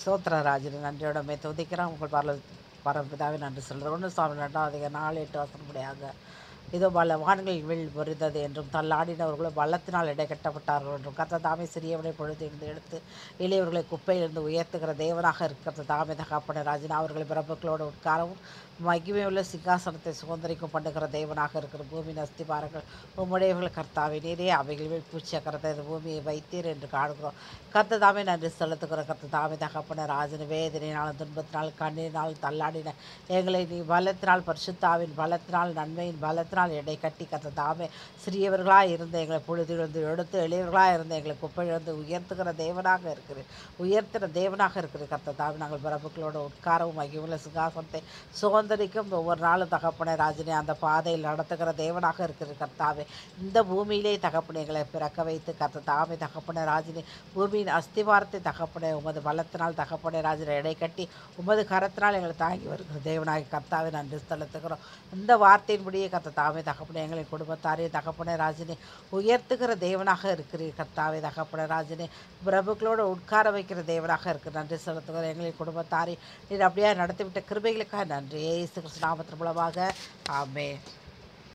சோத்திரராஜன் நன்றியோடமே துதிக்கிறோம் உங்கள் பரல பரம்பிதாவே நன்றி சொல்கிறேன் ஒன்று சாமி ரெண்டாவது அதிகாரம் நாலு எட்டு வசனப்படியாக இதோ பல வான்களில் வில் பொறிந்தது என்றும் தள்ளாடினவர்களும் வள்ளத்தினால் இடை கட்டப்பட்டார்கள் என்றும் கத்த தாமே சிறியவனை பொழுது இருந்து எடுத்து எளியவர்களை குப்பையிலிருந்து உயர்த்துகிற தேவனாக இருக்கிற தாமே தகாப்பன ராஜினா அவர்களை பிறப்புகளோடு உட்காரவும் மகிமையுள்ள சிங்காசனத்தை சுதந்திரிக்கும் பண்ணுகிற தேவனாக இருக்கிற பூமியின் அஸ்திபாரங்கள் உம்முடையவர்கள் கர்த்தாவை நீரே அவைகள் மேல் பூச்சி அக்கறத்தை இந்த பூமியை வைத்தீர் என்று காணுகிறோம் கர்த்த தாமே நன்றி செலுத்துகிற கர்த்த தாமே தகப்பன ராஜன வேதனையினாலும் துன்பத்தினால் கண்ணீரினால் தள்ளாடின எங்களை நீ பலத்தினால் பரிசுத்தாவின் பலத்தினால் நன்மையின் பலத்தினால் எடை கட்டி கர்த்த தாமே சிறியவர்களாக இருந்த எங்களை பொழுதிலிருந்து எடுத்து எளியவர்களாக இருந்த எங்களை குப்பையிலிருந்து உயர்த்துகிற தேவனாக இருக்கிறேன் உயர்த்துகிற தேவனாக இருக்கிற கர்த்த தாமே நாங்கள் பிரபுக்களோடு உட்காரவும் மகிமுள்ள சிங்காசனத்தை சுதந்திரிக்கும் ஒவ்வொரு நாளும் தகப்பனை ராஜனே அந்த பாதையில் நடத்துகிற தேவனாக இருக்கிற கர்த்தாவே இந்த பூமியிலே தகப்பனை எங்களை பிறக்க வைத்து கர்த்த தாமே தகப்பனை ராஜனே பூமியின் அஸ்திவாரத்தை தகப்பனை உமது பலத்தினால் தகப்பனை ராஜனை எடை கட்டி உமது கரத்தினால் எங்களை தாங்கி வருகிற தேவனாகி கர்த்தாவே நன்றி செலுத்துகிறோம் இந்த வார்த்தையின்படியே கர்த்த தாமே தகப்பனை எங்களை குடும்பத்தாரே தகப்பனை ராஜனே உயர்த்துகிற தேவனாக இருக்கிறீர் கர்த்தாவே தகப்பனை ராஜனே பிரபுக்களோடு உட்கார வைக்கிற தேவனாக இருக்கிற நன்றி செலுத்துகிற எங்களின் குடும்பத்தாரே நீர் அப்படியே நடத்திவிட்ட கிருபைகளுக்காக நன்றி ஏசு கிறிஸ்து நாமத்தின் மூலமாக ஆமென்